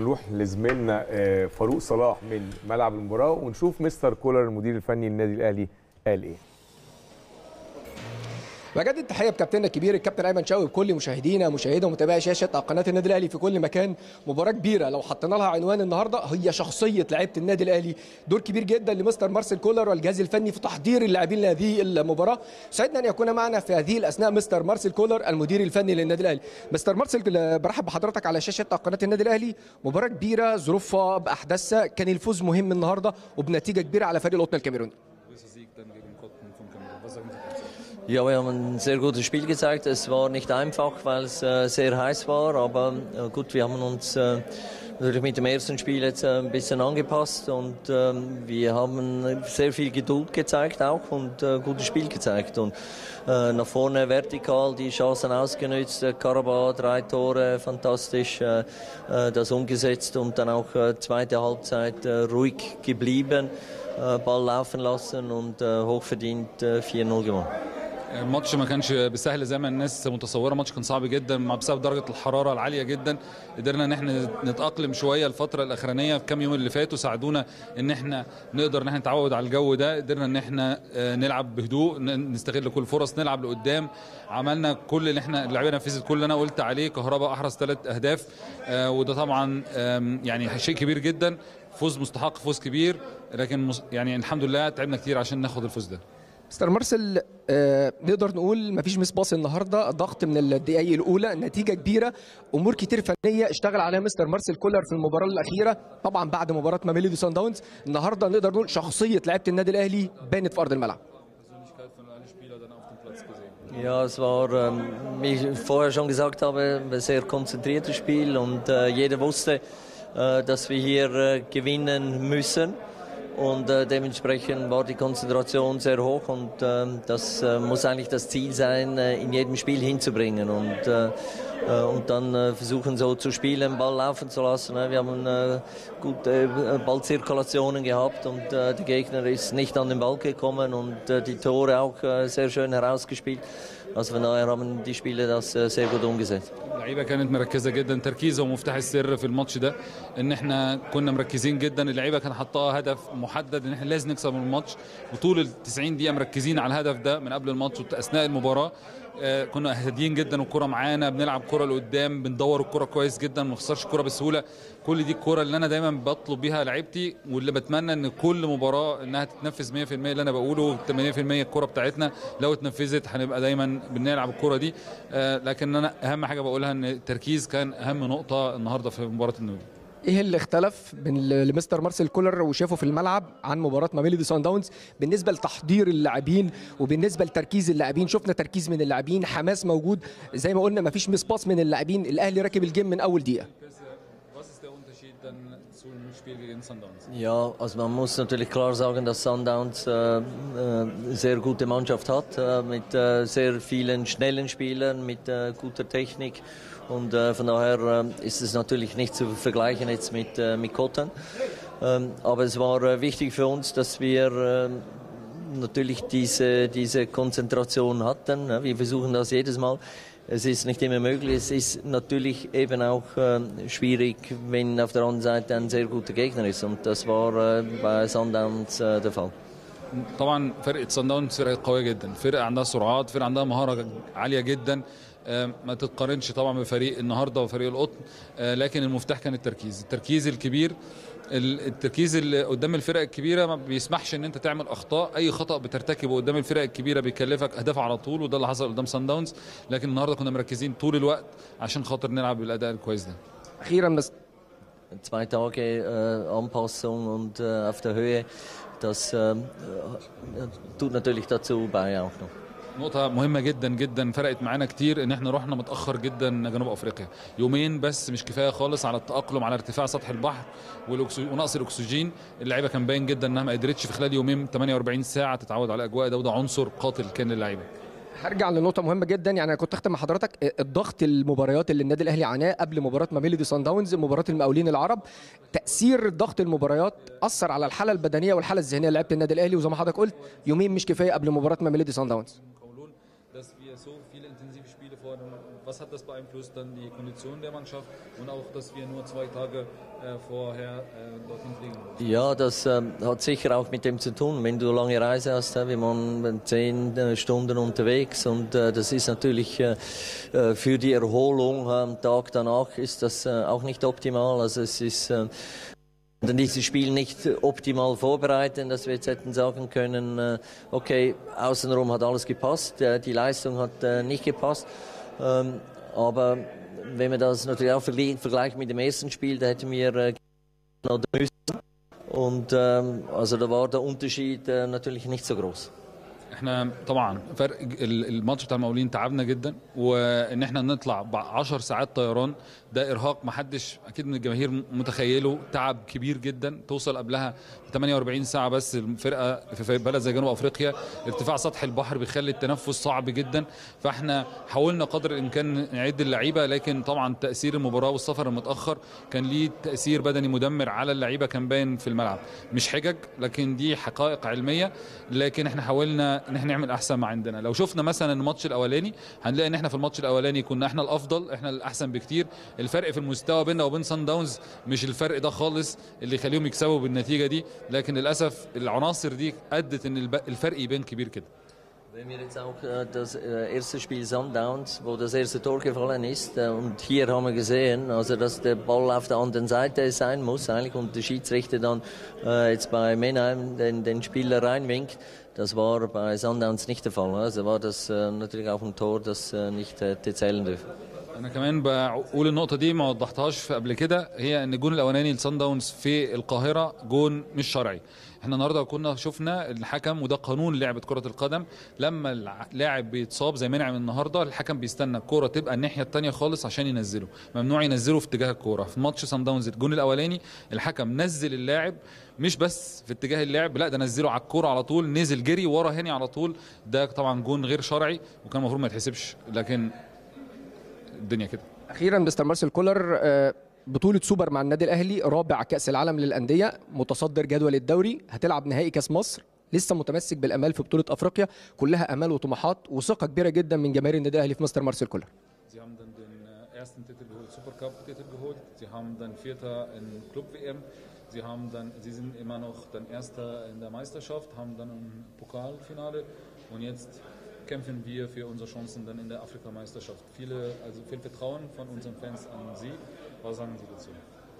نروح لزميلنا آه، فاروق صلاح من ملعب المباراه ونشوف مستر كولر المدير الفني للنادي الاهلي قال ايه بجد التحيه بكابتننا الكبير الكابتن ايمن شوقي بكل مشاهدينا مشاهدة ومتابعي شاشه قناه النادي الاهلي في كل مكان مباراه كبيره لو حطينا لها عنوان النهارده هي شخصيه لعيبه النادي الاهلي دور كبير جدا لمستر مارسيل كولر والجهاز الفني في تحضير اللاعبين لهذه المباراه سعدنا ان يكون معنا في هذه الاثناء مستر مارسيل كولر المدير الفني للنادي الاهلي مستر مارسيل برحب بحضرتك على شاشه قناه النادي الاهلي مباراه كبيره ظروفها باحداثها كان الفوز مهم النهارده وبنتيجه كبيره على فريق القطن الكاميروني Größer Sieg dann gegen Cottbus vom Kamerun. Was sagen Sie dazu? Ja, wir haben ein sehr gutes Spiel gezeigt. Es war nicht einfach, weil es äh, sehr heiß war, aber äh, gut, wir haben uns äh, natürlich mit dem ersten Spiel jetzt äh, ein bisschen angepasst und ähm, wir haben sehr viel Geduld gezeigt auch und äh, gutes Spiel gezeigt und äh, nach vorne vertikal die Chancen ausgenutzt. Äh, Karabach drei Tore, fantastisch äh, äh, das umgesetzt und dann auch äh, zweite Halbzeit äh, ruhig geblieben, äh, Ball laufen lassen und äh, hochverdient äh, 4-0 gewonnen. الماتش ما كانش بالسهل زي ما الناس متصوره الماتش كان صعب جدا مع بسبب درجه الحراره العاليه جدا قدرنا ان احنا نتاقلم شويه الفتره الاخرانيه في كام يوم اللي فاتوا ساعدونا ان احنا نقدر ان احنا نتعود على الجو ده قدرنا ان احنا آه، نلعب بهدوء ن- نستغل كل الفرص نلعب لقدام عملنا كل اللي احنا اللعيبه نفذت كل اللي انا قلت عليه كهرباء احرز ثلاث اهداف آه، وده طبعا آم، يعني شيء كبير جدا فوز مستحق فوز كبير لكن مس- يعني الحمد لله تعبنا كتير عشان ناخد الفوز ده مستر مارسيل آه نقدر نقول مفيش مس باص النهارده ضغط من الدقائق الاولى نتيجه كبيره امور كتير فنيه اشتغل عليها مستر مارسيل كولر في المباراه الاخيره طبعا بعد مباراه ماميلودي سان داونز النهارده نقدر نقول شخصيه لعيبه النادي الاهلي بانت في ارض الملعب Persönlichkeit von allen Spielern dann auf dem Platz gesehen. Ja, es war, ähm, wie ich vorher schon gesagt habe, ein sehr konzentriertes Spiel und äh, jeder wusste, äh, dass wir hier äh, gewinnen müssen. Und äh, dementsprechend war die Konzentration sehr hoch und ähm, das äh, muss eigentlich das Ziel sein, äh, in jedem Spiel hinzubringen. Und, äh, äh, und dann äh, versuchen so zu spielen, Ball laufen zu lassen. ne. Wir haben äh, gute äh, Ballzirkulationen gehabt und äh, der Gegner ist nicht an den Ball gekommen und äh, die Tore auch äh, sehr schön herausgespielt. Also von daher haben die Spieler das äh, sehr gut umgesetzt. اللعيبه كانت مركزه جدا تركيز هو مفتاح السر في الماتش ده ان احنا كنا مركزين جدا اللعيبه كان حطها هدف محدد ان احنا لازم نكسب الماتش وطول ال 90 دقيقه مركزين على الهدف ده من قبل الماتش واثناء المباراه آه، كنا هاديين جدا والكره معانا بنلعب كره لقدام بندور الكره كويس جدا ما نخسرش الكره بسهوله كل دي الكره اللي انا دايما بطلب بيها لعيبتي واللي بتمنى ان كل مباراه انها تتنفذ 100% اللي انا بقوله 80% الكره بتاعتنا لو اتنفذت هنبقى دايما بنلعب الكره دي آه، لكن انا اهم حاجه بقولها ان التركيز كان اهم نقطه النهارده في مباراه النوبه ايه اللي اختلف من لمستر مارسيل كولر وشافه في الملعب عن مباراه ماميلودي سان داونز بالنسبه لتحضير اللاعبين وبالنسبه لتركيز اللاعبين شفنا تركيز من اللاعبين حماس موجود زي ما قلنا مفيش مس باص من اللاعبين الاهلي راكب الجيم من اول دقيقه Was ist der Unterschied dann zum Spiel gegen Sundowns? Ja, also man muss natürlich klar sagen, dass Sundowns äh, äh, sehr gute Mannschaft hat, äh, mit äh, sehr vielen schnellen Spielern, mit äh, guter Technik. Und äh, von daher äh, ist es natürlich nicht zu vergleichen jetzt mit, äh, mit Kotten. Ähm, aber es war äh, wichtig für uns, dass wir äh, natürlich diese, diese Konzentration hatten. ne? Wir versuchen das jedes Mal. Es ist nicht immer möglich. Es ist natürlich eben auch äh, schwierig, wenn auf der anderen Seite ein sehr guter Gegner ist. Und das war äh, bei Sundowns äh, der Fall. طبعا فرقه صن داونز فرقه قويه جدا فرقه عندها سرعات فرقه عندها مهاره عاليه جدا آه، ما تتقارنش طبعا بفريق النهارده وفريق القطن آه، لكن المفتاح كان التركيز التركيز الكبير ال- التركيز اللي قدام الفرق الكبيره ما بيسمحش ان انت تعمل اخطاء اي خطا بترتكبه قدام الفرق الكبيره بيكلفك اهداف على طول وده اللي حصل قدام سان داونز لكن النهارده كنا مركزين طول الوقت عشان خاطر نلعب بالاداء الكويس ده اخيرا مس... Zwei Tage äh, Anpassung und äh, auf der Höhe, das äh, tut natürlich dazu bei auch noch. نقطة مهمة جدا جدا فرقت معانا كتير ان احنا رحنا متأخر جدا جنوب افريقيا يومين بس مش كفاية خالص على التأقلم على ارتفاع سطح البحر والأكسو- ونقص الاكسجين اللعيبة كان باين جدا انها ما قدرتش في خلال يومين 48 ساعة تتعود على الاجواء ده وده عنصر قاتل كان للعيبة هرجع لنقطة مهمة جدا يعني أنا كنت أختم مع حضرتك الضغط المباريات اللي النادي الأهلي عاناه قبل مباراة ماميلودي سان داونز مباراة المقاولين العرب تأثير ضغط المباريات أثر على الحالة البدنية والحالة الذهنية لعيبة النادي الأهلي وزي ما حضرتك قلت يومين مش كفاية قبل مباراة ماميلودي سان داونز dass wir so viele intensive Spiele vor dem was hat das beeinflusst? Dann die Kondition der Mannschaft und auch, dass wir nur zwei Tage äh, vorher äh, dorthin fliegen mussten. Ja, das ähm, hat sicher auch mit dem zu tun. Wenn du lange Reise hast, äh, wie man zehn äh, Stunden unterwegs und äh, das ist natürlich äh, äh, für die Erholung am Tag danach ist das äh, auch nicht optimal. Also es ist äh, dann dieses Spiel nicht optimal vorbereiten, dass wir jetzt hätten sagen können, äh, okay, außenrum hat alles gepasst, äh, die Leistung hat äh, nicht gepasst. Ähm, aber wenn man das natürlich auch vergli- vergleicht mit dem ersten Spiel, da hätten wir äh, oder müssen. Und ähm, also da war der Unterschied äh, natürlich nicht so groß. احنا طبعا فرق ال- الماتش بتاع المقاولين تعبنا جدا وان احنا نطلع ب 10 ساعات طيران ده ارهاق ما حدش اكيد من الجماهير متخيله تعب كبير جدا توصل قبلها 48 ساعه بس الفرقه في في بلد زي جنوب افريقيا ارتفاع سطح البحر بيخلي التنفس صعب جدا فاحنا حاولنا قدر الامكان نعد اللعيبه لكن طبعا تاثير المباراه والسفر المتاخر كان ليه تاثير بدني مدمر على اللعيبه كان باين في الملعب مش حجج لكن دي حقائق علميه لكن احنا حاولنا ان احنا نعمل احسن ما عندنا لو شفنا مثلا الماتش الاولاني هنلاقي ان احنا في الماتش الاولاني كنا احنا الافضل احنا الاحسن بكتير الفرق في المستوى بيننا وبين سان داونز مش الفرق ده خالص اللي يخليهم يكسبوا بالنتيجه دي لكن للاسف العناصر دي ادت ان الب- الفرق يبان كبير كده Wenn wir jetzt auch äh, das äh, erste Spiel Sundowns, wo das erste Tor gefallen ist, äh, und hier haben wir gesehen, also dass der Ball auf der anderen Seite sein muss eigentlich und der Schiedsrichter dann äh, jetzt bei Menheim den, den Spieler reinwinkt, das war bei Sundowns nicht der Fall. Also war das äh, natürlich auch ein Tor, das äh, nicht hätte zählen dürfen. انا كمان بقول النقطه دي ما وضحتهاش في قبل كده هي ان الجون الاولاني لسان داونز في القاهره جون مش شرعي احنا النهارده كنا شفنا الحكم وده قانون لعبه كره القدم لما اللاعب بيتصاب زي منعم النهارده الحكم بيستنى الكوره تبقى الناحيه الثانيه خالص عشان ينزله ممنوع ينزله في اتجاه الكوره في ماتش سان داونز الجون الاولاني الحكم نزل اللاعب مش بس في اتجاه اللاعب لا ده نزله على الكوره على طول نزل جري ورا هاني على طول ده طبعا جون غير شرعي وكان المفروض ما يتحسبش لكن الدنيا كده اخيرا مستر مارسيل كولر آه، بطولة سوبر مع النادي الاهلي رابع كأس العالم للأندية متصدر جدول الدوري هتلعب نهائي كأس مصر لسه متمسك بالامال في بطوله افريقيا كلها امال وطموحات وثقه كبيره جدا من جماهير النادي الاهلي في مستر مارسيل كولر Sie haben dann den äh, ersten Titel geholt, Supercup-Titel geholt. Sie haben dann Vierter in Club-WM. Sie haben dann, Sie sind immer noch dann Erster in der Meisterschaft, haben dann ein Pokalfinale und jetzt kämpfen wir für unsere Chancen dann in der Afrikameisterschaft. Viele, also viel Vertrauen von unseren Fans an Sie. Was sagen Sie dazu?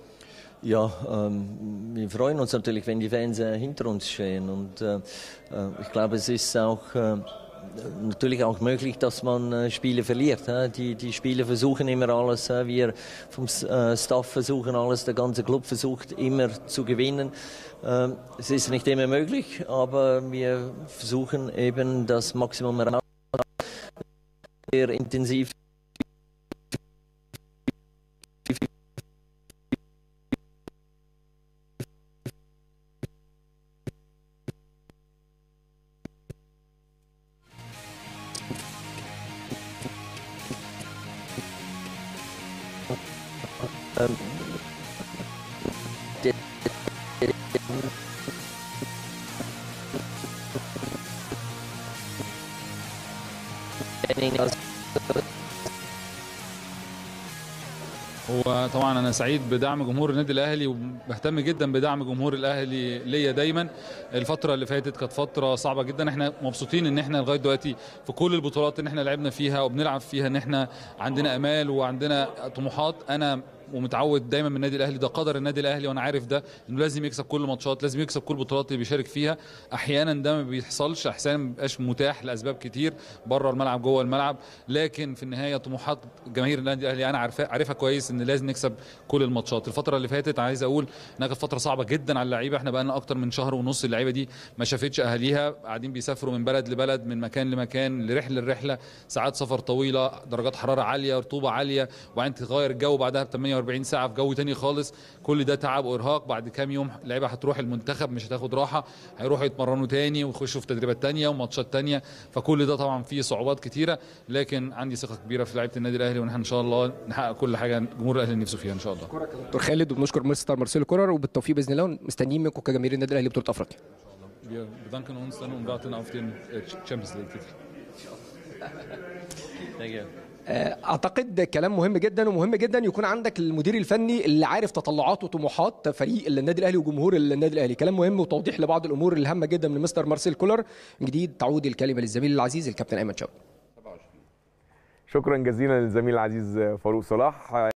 Ja, ähm, wir freuen uns natürlich, wenn die Fans äh, hinter uns stehen. Und äh, äh, ich glaube, es ist auch äh, natürlich auch möglich, dass man äh, Spiele verliert. Hä? Die, die Spieler versuchen immer alles. Hä? Wir vom S- äh, Staff versuchen alles. Der ganze Club versucht immer zu gewinnen. Ähm, es ist nicht immer möglich, aber wir versuchen eben das Maximum heraus. Sehr intensiv training als هو طبعا انا سعيد بدعم جمهور النادي الاهلي وبهتم جدا بدعم جمهور الاهلي ليا دايما الفتره اللي فاتت كانت فتره صعبه جدا احنا مبسوطين ان احنا لغايه دلوقتي في كل البطولات اللي احنا لعبنا فيها وبنلعب فيها ان احنا عندنا امال وعندنا طموحات انا ومتعود دايما من النادي الاهلي ده قدر النادي الاهلي وانا عارف ده انه لازم يكسب كل الماتشات لازم يكسب كل البطولات اللي بيشارك فيها احيانا ده ما بيحصلش احيانا ما بيبقاش متاح لاسباب كتير بره الملعب جوه الملعب لكن في النهايه طموحات جماهير النادي الاهلي انا عارفها عارفها كويس ان لازم نكسب كل الماتشات الفتره اللي فاتت عايز اقول انها كانت فتره صعبه جدا على اللعيبه احنا بقى لنا اكتر من شهر ونص اللعيبه دي ما شافتش اهاليها قاعدين بيسافروا من بلد لبلد من مكان لمكان لرحله لرحله ساعات سفر طويله درجات حراره عاليه رطوبه عاليه وبعدين تغير الجو بعدها ب 48 ساعه في جو تاني خالص كل ده تعب وارهاق بعد كام يوم اللعيبه هتروح المنتخب مش هتاخد راحه هيروحوا يتمرنوا تاني ويخشوا في تدريبات تانيه وماتشات تانيه فكل ده طبعا فيه صعوبات كتيره لكن عندي ثقه كبيره في لعيبه النادي الاهلي وان احنا ان شاء الله نحقق كل حاجه جمهور الاهلي نفسه فيها ان شاء الله دكتور خالد وبنشكر مستر مارسيل كولر وبالتوفيق باذن الله مستنيين منكم كجماهير النادي الاهلي بطوله افريقيا Wir bedanken uns dann und warten auf den äh, Champions League-Titel. Thank you. اعتقد كلام مهم جدا ومهم جدا يكون عندك المدير الفني اللي عارف تطلعات وطموحات فريق النادي الاهلي وجمهور النادي الاهلي كلام مهم وتوضيح لبعض الامور الهامه جدا من مستر مارسيل كولر من جديد تعود الكلمه للزميل العزيز الكابتن ايمن شوقي شكرا جزيلا للزميل العزيز فاروق صلاح